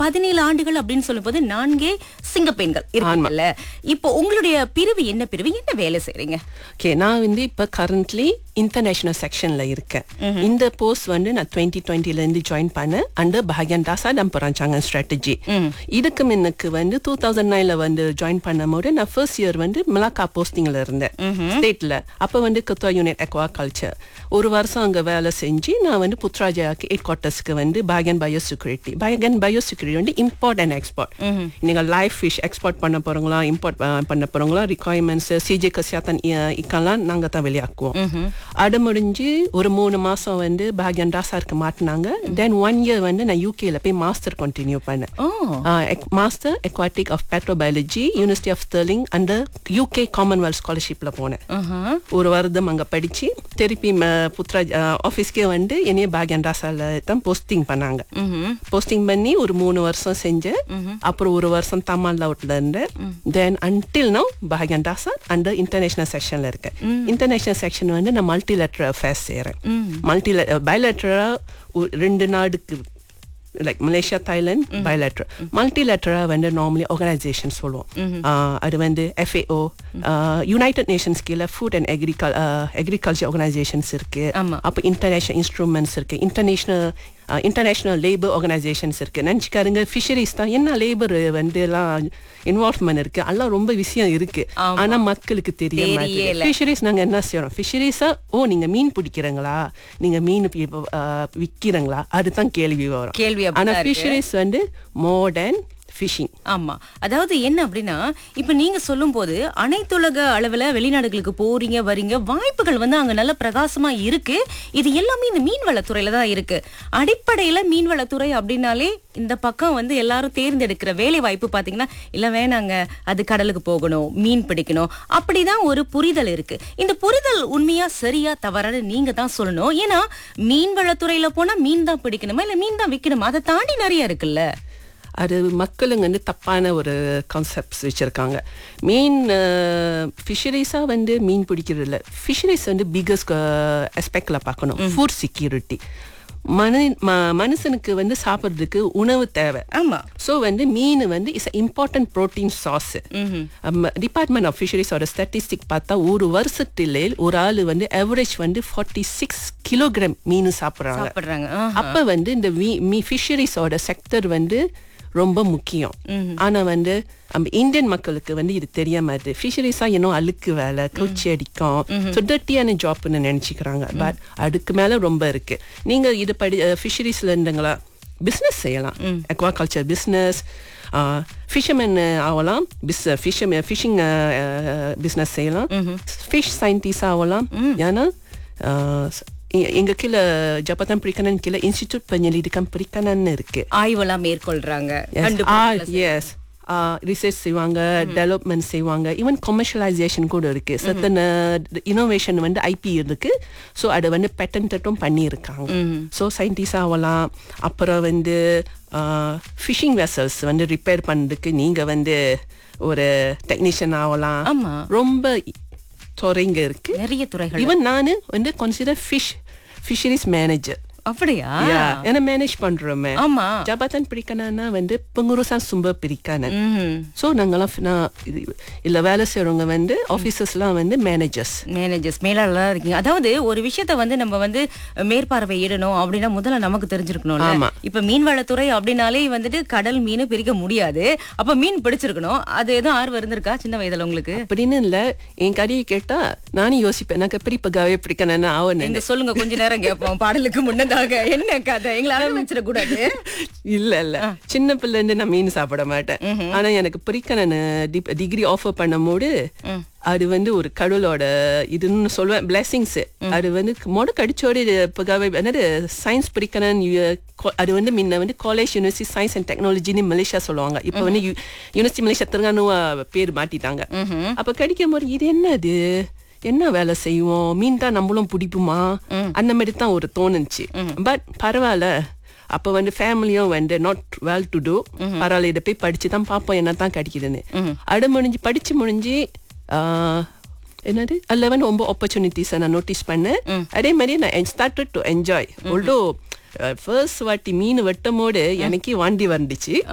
பதினேழு ஆண்டுகள் அப்படின்னு சொல்லும்போது நான்கே சிங்க பெண்கள் இருக்காங்கல்ல இப்போ உங்களுடைய பிரிவு என்ன பிரிவு என்ன வேலை செய்றீங்க ஓகே நான் வந்து இப்போ கரண்ட்லி இன்டர்நேஷனல் செக்ஷன்ல இருக்கேன் இந்த போஸ்ட் வந்து நான் டுவெண்ட்டி டுவெண்ட்டில இருந்து ஜாயின் பண்ணேன் அண்டர் பாகியன் தாசா டம் பராஞ்சாங்க ஸ்ட்ராட்டஜி இதுக்கு முன்னுக்கு வந்து டூ தௌசண்ட் நைன்ல வந்து ஜாயின் பண்ணும்போது நான் ஃபர்ஸ்ட் இயர் வந்து மிளாக்கா போஸ்டிங்ல இருந்தேன் ஸ்டேட்ல அப்போ வந்து கத்துவா யூனிட் எக்வா கல்ச்சர் ஒரு வருஷம் அங்க வேலை செஞ்சு நான் வந்து புத்ராஜாக்கு ஹெட் குவார்ட்டர்ஸ்க்கு வந்து பாகன் பயோ செக்யூரிட்டி பாகன் பயோ செக்யூரிட்டி வந்து இம்போர்ட் அண்ட் எக்ஸ்போர்ட் நீங்க லைவ் ஃபிஷ் எக்ஸ்போர்ட் பண்ண போறவங்களா இம்போர்ட் பண்ண போறவங்களா ரிக்வயர்மெண்ட்ஸ் சிஜே கசியாத்தன் இக்கெல்லாம் நாங்க தான் வெளியாக்குவோம் அது முடிஞ்சு ஒரு மூணு மாசம் வந்து பாக்யன் ராசாருக்கு மாட்டினாங்க தென் ஒன் இயர் வந்து நான் யூகேல போய் மாஸ்டர் கண்டினியூ பண்ணேன் ஓ master aquatic of pathobiology university of Stirling under UK commonwealth ஸ்காலர்ஷிப்ல போனேன் ஆஹா. ஒரு வருடம் அங்க படிச்சு திருப்பி ம- புத்ராஜ் ஆஃபீஸ்க்கே வந்து என்னைய பாக்யன் ராசால தான் போஸ்டிங் பண்ணாங்க ம்ஹும். போஸ்டிங் பண்ணி ஒரு மூணு வருஷம் செஞ்சேன் அப்புறம் ஒரு வருஷம் தமிழ் அவுட்ல இருந்தேன் தென் அன்டில் நோ பாகன் தாசா அந்த இன்டர்நேஷனல் செக்ஷன்ல இருக்கேன் இன்டர்நேஷனல் செக்ஷன் வந்து நான் மல்டிலேட்டர் அஃபேர்ஸ் செய்யறேன் மல்டி பயலேட்டரா ரெண்டு நாடுக்கு லைக் மலேசியா தாய்லாந்து பயலேட்டர் மல்டிலேட்டரா வந்து நார்மலி ஆர்கனைசேஷன் சொல்லுவோம் ஆஹ் அது வந்து எஃப்ஏஓ யுனைடெட் நேஷன்ஸ் கீழே food and agricul agriculture organisations இருக்கு ஆமா. அப்போ இன்டர்நேஷனல் இன்ஸ்ட்ருமெண்ட்ஸ் இருக்கு இன்டர்நேஷனல் இன்டர்நேஷனல் லேபர் ஆர்கனைசேஷன்ஸ் இருக்கு நினச்சிக்காருங்க ஃபிஷரிஸ் தான் என்ன லேபர் வந்து எல்லாம் இன்வால்வ்மெண்ட் இருக்கு எல்லாம் ரொம்ப விஷயம் இருக்கு ஆமா. ஆனா மக்களுக்கு தெரிய தெரியல. மாட்டேங்குது ஃபிஷரிஸ் நாங்க என்ன செய்யறோம் ஃபிஷரிஸா ஓ நீங்க மீன் பிடிக்கிறீங்களா நீங்க மீன் பி- ஆஹ் விக்கிறீங்களா அதுதான் கேள்வி வரும் கேள்வி ஆனா அப்படிதான் இருக்கு. ஃபிஷரிஸ் வந்து மாடர்ன் ஃபிஷிங் ஆமா அதாவது என்ன அப்படின்னா இப்ப நீங்க சொல்லும்போது அனைத்துலக அளவுல வெளிநாடுகளுக்கு போறீங்க வரீங்க வாய்ப்புகள் வந்து அங்க நல்ல பிரகாசமா இருக்கு இது எல்லாமே இந்த மீன்வளத்துறையில தான் இருக்கு அடிப்படையில மீன்வளத்துறை அப்படின்னாலே இந்த பக்கம் வந்து எல்லாரும் தேர்ந்தெடுக்கிற வேலை வாய்ப்பு பாத்தீங்கன்னா இல்ல வேணாங்க அது கடலுக்கு போகணும் மீன் பிடிக்கணும் அப்படிதான் ஒரு புரிதல் இருக்கு இந்த புரிதல் உண்மையா சரியா தவறான்னு நீங்க தான் சொல்லணும் ஏன்னா மீன்வளத்துறையில போனா மீன் தான் பிடிக்கணுமா இல்ல மீன் தான் விற்கணுமா அதை தாண்டி நிறைய இருக்குல்ல அது மக்களுங்க வந்து தப்பான ஒரு கான்செப்ட்ஸ் வச்சுருக்காங்க மீன் ஃபிஷரிஸாக வந்து மீன் பிடிக்கிறது இல்லை ஃபிஷரிஸ் வந்து பிகஸ்ட் அஸ்பெக்டில் பார்க்கணும் ஃபுட் செக்யூரிட்டி மனு ம- மனுஷனுக்கு வந்து சாப்பிட்றதுக்கு உணவு தேவை ஆமா ஸோ வந்து மீன் வந்து இஸ் இம்பார்ட்டன்ட் ப்ரோட்டீன் சாஸ் டிபார்ட்மெண்ட் ஆஃப் ஃபிஷரிஸோட ஸ்டாட்டிஸ்டிக் பார்த்தா ஒரு வருஷத்திலே ஒரு ஆள் வந்து அவரேஜ் வந்து ஃபார்ட்டி சிக்ஸ் கிலோகிராம் மீன் சாப்பிட்றாங்க சாப்பிடுறாங்க ஆ. அப்ப வந்து இந்த மீ ஃபிஷரிஸோட செக்டர் வந்து ரொம்ப முக்கியம் ஆனா வந்து நம்ம இந்தியன் மக்களுக்கு வந்து இது தெரிய மாட்டுது ஃபிஷரிஸா இன்னும் அழுக்கு வேலை கொச்சி அடிக்கும் ஸோ டர்ட்டியான ஜாப்னு நினைச்சுக்கிறாங்க பட் அதுக்கு மேல ரொம்ப இருக்கு நீங்க இது படி ஃபிஷரிஸ்ல இருந்துங்களா பிஸ்னஸ் செய்யலாம் அக்வாகல்ச்சர் பிஸ்னஸ் ஃபிஷர்மேன் ஆகலாம் பிஸ் ஃபிஷர் ஃபிஷிங் பிஸ்னஸ் செய்யலாம் ஃபிஷ் சயின்டிஸ்ட் ஆகலாம் ஏன்னா ஆஹ், எ- எங்க கீழே ஜப்பத்தான் பிரிக்கணன் கீழே இன்ஸ்டிடியூட் பெஞ்சலிடிக்கம் பிரிக்கணன் இருக்கு ஆய்வெல்லாம் மேற்கொள்றாங்க எஸ் கண்டுபிடிப்புல எஸ் ரிசர்ச் செய்வாங்க டெவலப்மெண்ட் செய்வாங்க ஈவன் கமர்ஷியலைசேஷன் கூட இருக்கு சத்தன இனோவேஷன் வந்து ஐபி இருக்கு ஸோ அதை வந்து பேட்டன்ட்டும் பண்ணியிருக்காங்க ஸோ சயின்டிஸ்ட் ஆகலாம் அப்புறம் வந்து ஃபிஷிங் வெசல்ஸ் வந்து ரிப்பேர் பண்ணுறதுக்கு நீங்கள் வந்து ஒரு டெக்னீஷியன் ஆகலாம் ஆமா ரொம்ப துறைங்க இருக்கு நிறைய துறைகள் ஈவன் நான் வந்து கன்சிடர் ஃபிஷ் ஃபிஷரிஸ் மேனேஜர் அப்படியா ஏன்னா மேனேஜ் பண்றோமே ஆமா ஜபாத்தான் பிரிக்கணும்னா வந்து pengurusan sumber perikanan ம்ஹும். ஸோ நாங்கெல்லாம் fi- நான் இது- இல்ல வேலை செய்றவங்க வந்து ஆஃபீஸர்ஸ்லாம் வந்து மேனேஜர்ஸ் மேனேஜர்ஸ் மேலாளர் இருக்கீங்க அதாவது ஒரு விஷயத்த வந்து நம்ம வந்து மேற்பார்வையிடணும் அப்படின்னா முதல்ல நமக்கு தெரிஞ்சிருக்கணும்ல ஆமா. இப்ப மீன்வளத்துறை அப்படின்னாலே வந்துட்டு கடல் மீன் பிரிக்க முடியாது அப்ப மீன் பிடிச்சிருக்கணும் அது எதுவும் ஆர்வம் இருந்திருக்கா சின்ன வயதுல உங்களுக்கு அப்படின்னு இல்ல என் கதையை கேட்டா நானும் யோசிப்பேன் எனக்கு எப்படி இப்போ கவே பிடிக்கணும்னு ஆவணும் எங்க சொல்லுங்க கொஞ்ச நேரம் கேட்போம் பாடலுக்கு முன்னதாக என்ன கதை எங்களை ஆரம்பிச்சிடக் கூடாது இல்ல இல்ல சின்ன பிள்ளை இருந்து நான் மீன் சாப்பிட மாட்டேன் ஆனா எனக்கு பிரிக்கணும்னு டிகிரி ஆஃபர் பண்ணும்போது அது வந்து ஒரு கடவுளோட இதுன்னு சொல்லுவேன் பிளெஸிங்ஸ் அது வந்து மொட கடிச்சோடு இப்போ என்னது சயின்ஸ் பிரிக்கணும் அது வந்து முன்ன வந்து காலேஜ் யூனிவர்சிட்டி சயின்ஸ் அண்ட் டெக்னாலஜின்னு மலேசியா சொல்லுவாங்க இப்போ வந்து யூனிவர்சிட்டி மலேசியா திருங்கானுவா பேர் மாட்டிட்டாங்க அப்ப கடிக்கும் போது இது என்னது என்ன வேலை செய்வோம் மீன் தான் நம்மளும் பிடிப்புமா அந்த மாதிரி தான் ஒரு தோணுச்சு பட் பரவாயில்ல அப்ப வந்து ஃபேமிலியும் வந்து நாட் வெல் டு டூ பரவாயில்ல இதை போய் படிச்சு தான் பார்ப்போம் என்ன தான் கிடைக்குதுன்னு அடு முடிஞ்சு படிச்சு முடிஞ்சு ஆஹ், என்னது அதில் வந்து ரொம்ப ஆப்பர்ச்சுனிட்டிஸை நான் நோட்டீஸ் பண்ணேன் அதே மாதிரி நான் ஸ்டார்டட் டு என்ஜாய் ஆல்டோ ஃபர்ஸ்ட் வாட்டி மீன் வெட்டும் போது எனக்கு வாண்டி வந்துச்சு